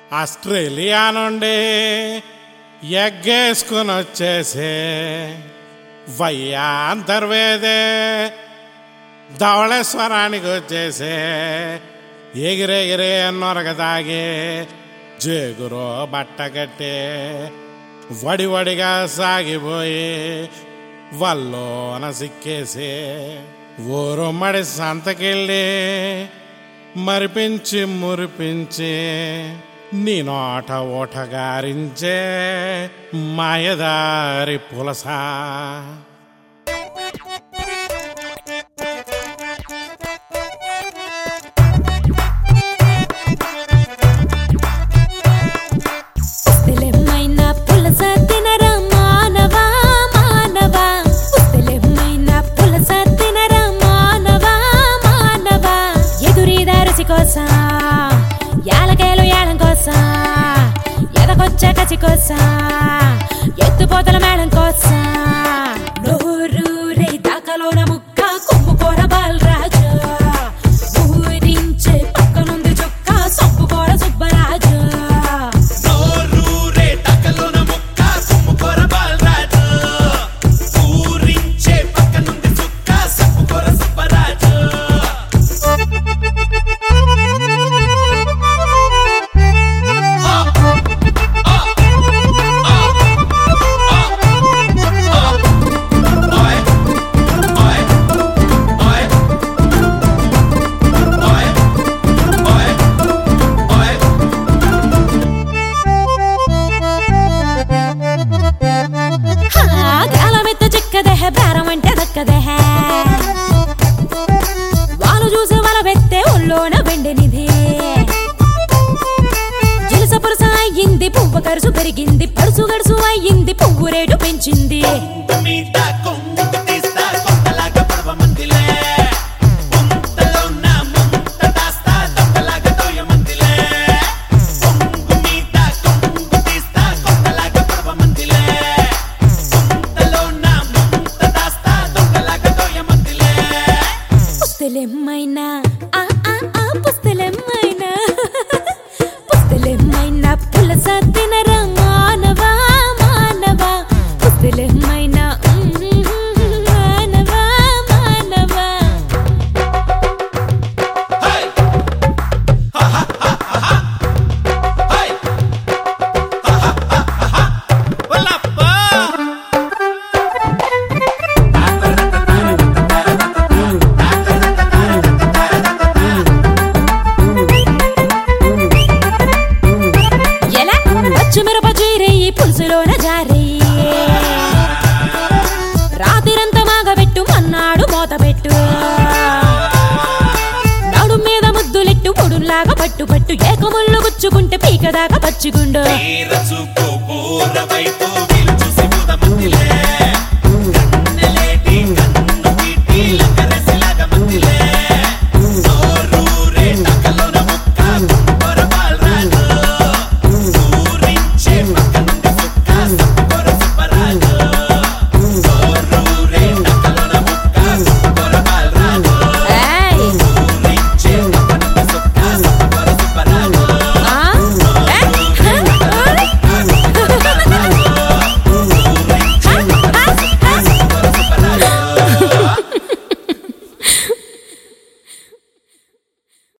Australia నుండి ఎగ్గేసుకుని వచ్చేసే వయ్యా అంతర్వేదే ధవళేశ్వరానికి వచ్చేసే ఎగిరెగిరే నొరగదాగే జేగురో బట్ట కట్టే వడి వడిగా సాగిపోయి వల్లోన సిక్కేసి ఊరు మడి సంతకెళ్ళి మరిపించి మురిపించి నీ నోట ఓటగారించే మాయదారి పులసా పుస్తెలెమ్మైన పులస తినరా మానవా మానవా పుస్తెలెమ్మైన పులస తినరా మానవా మానవా ఎదురీదా రుచి కోసం యాలకాయలు యాలం కోసం ఎదకొచ్చే కచి కోసం ఎత్తుపోతల మేళం కోసం నోరూరే దాకలోన ముక్క కొమ్ముకోర బాలరాజు ఊరించే పక్కనుంది చుక్క సొప్పుకోర సుబ్బరాజు నోరూరే టకలోన ముక్క కుమ్ముకొర బాలరాజు ఊరించే పక్కనుంది చుక్క సప్పుకొర సుబ్బరాజు ఓయ్ ఓయ్ ఓయ్ ఓయ్ ఓయ్ ఓయ్ గాలమెత్త చిక్కదెహ బేరం అంటే దక్కదెహ వాళ్ళు చూసి వల పెట్టే ఒళ్ళోన వెండినిది జిలస పురుస అయ్యింది పువ్వు ఖర్చు పెరిగింది పడుసు గడుసు అయ్యింది పువ్వు రేటు పెంచింది మీద కొంగు తీస్తా కొంగలాగా పడవ మందిలే ముంతలో నా ముంత దాస్తా దొంగలాగా తోయ మందిలే కొంగు మీద కొంగు తీస్తా కొంగలాగా పడవ మందిలే ముంతలో నా ముంత దాస్తా దొంగలాగా తోయ మందిలే పుస్తలెమ్మైనా ఆ ఆ ఆ పుస్తలెమ్మైనా పుస్తలెమ్మైనా పులస తినరా మానవా మానవా పుస్తలెమ్మైనా మానవా మానవా హై హా హా హా హా హై హా హా హా హా వల్లప్పా ఎలా పచ్చిమిరప చీరెయ్యి పులుసులోన జారెయ్యి రాత్రిరంతా మాగబెట్టు మన్నాడు మూతపెట్టు నడు మీద ముద్దులెట్టు పొడుల్లాగా పట్టు పట్టు ఏకముళ్ళు గుచ్చుకుంటే పీకదాకా పచ్చిగుండు తీర చూపు పూర వైపు వీలు చూసి ముద మందిలే